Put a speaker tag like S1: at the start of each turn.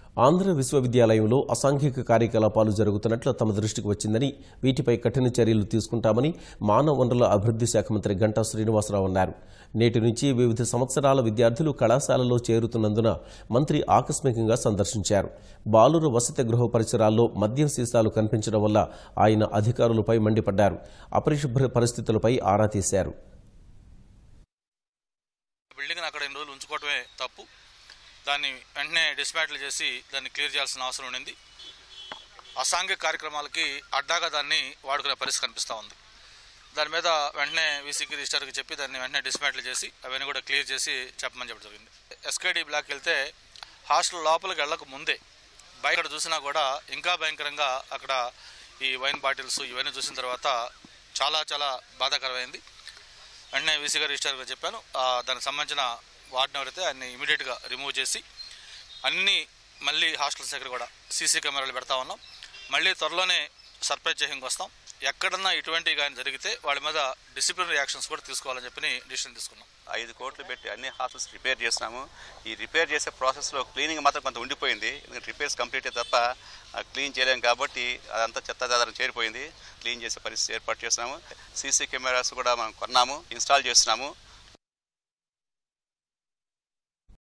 S1: ఆంధ్ర విశ్వవిద్యాలయంలో అసాంఘిక కార్యకలాపాలు జరుగుతున్నట్లు తమ దృష్టికి వచ్చిందని వీటిపై కఠిన చర్యలు తీసుకుంటామని మానవ వనరుల అభివృద్ధి శాఖ మంత్రి గంటా శ్రీనివాసరావు అన్నారు నేటి నుంచి వివిధ సంవత్సరాల విద్యార్థులు కళాశాలలో చేరుతున్నందున మంత్రి ఆకస్మికంగా సందర్శించారు బాలుర వసతి గృహ పరిసరాల్లో మద్యం సీసాలు కనిపించడం వల్ల ఆయన అధికారులపై మండిపడ్డారు అపరిశుభ్ర పరిస్థితులపై ఆరా తీశారు
S2: బిల్డింగ్ అక్కడ ఎన్ని రోజులు ఉంచుకోవడమే తప్పు దాన్ని వెంటనే డిస్మాంటిల్ చేసి దాన్ని క్లియర్ చేయాల్సిన అవసరం ఉండింది అసాంఘిక కార్యక్రమాలకి అడ్డాగా దాన్ని వాడుకునే పరిస్థితి కనిపిస్తూ ఉంది దాని మీద వెంటనే వీసీకి రిజిస్టర్కి చెప్పి దాన్ని వెంటనే డిస్మాంటిల్ చేసి అవన్నీ కూడా క్లియర్ చేసి చెప్పమని చెప్పడం జరిగింది ఎస్కేడి బ్లాక్ వెళ్తే హాస్టల్ లోపలికి వెళ్ళక ముందే బయట చూసినా కూడా ఇంకా భయంకరంగా అక్కడ ఈ వైన్ బాటిల్స్ ఇవన్నీ చూసిన తర్వాత చాలా చాలా బాధాకరమైంది వెంటనే వీసీ గారు రిజిస్టర్ గారు చెప్పాను ఆ, దానికి సంబంధించిన వార్డుని ఎవరైతే ఆయన్ని ఇమీడియట్గా రిమూవ్ చేసి అన్ని మళ్ళీ హాస్టల్స్ దగ్గర కూడా సీసీ కెమెరాలు పెడతా ఉన్నాం మళ్ళీ త్వరలోనే సర్ప్రైజ్ చెహింగ్ వస్తాం ఎక్కడన్నా ఇటువంటివి కానీ జరిగితే వాళ్ళ మీద డిసిప్లినరీ యాక్షన్స్ కూడా తీసుకోవాలని చెప్పి డిసిషన్ తీసుకున్నాం
S3: ఐదు కోట్లు పెట్టి అన్ని హాస్టల్స్ రిపేర్ చేసినాము ఈ రిపేర్ చేసే ప్రాసెస్లో క్లీనింగ్ మాత్రం కొంత ఉండిపోయింది ఎందుకంటే రిపేర్స్ కంప్లీట్ అయితే తప్ప క్లీన్ చేయలేం కాబట్టి అదంతా చెత్తాదారం చేరిపోయింది క్లీన్ చేసే పరిస్థితి ఏర్పాటు చేసినాము సీసీ కెమెరాస్ కూడా మనం కొన్నాము ఇన్స్టాల్ చేస్తున్నాము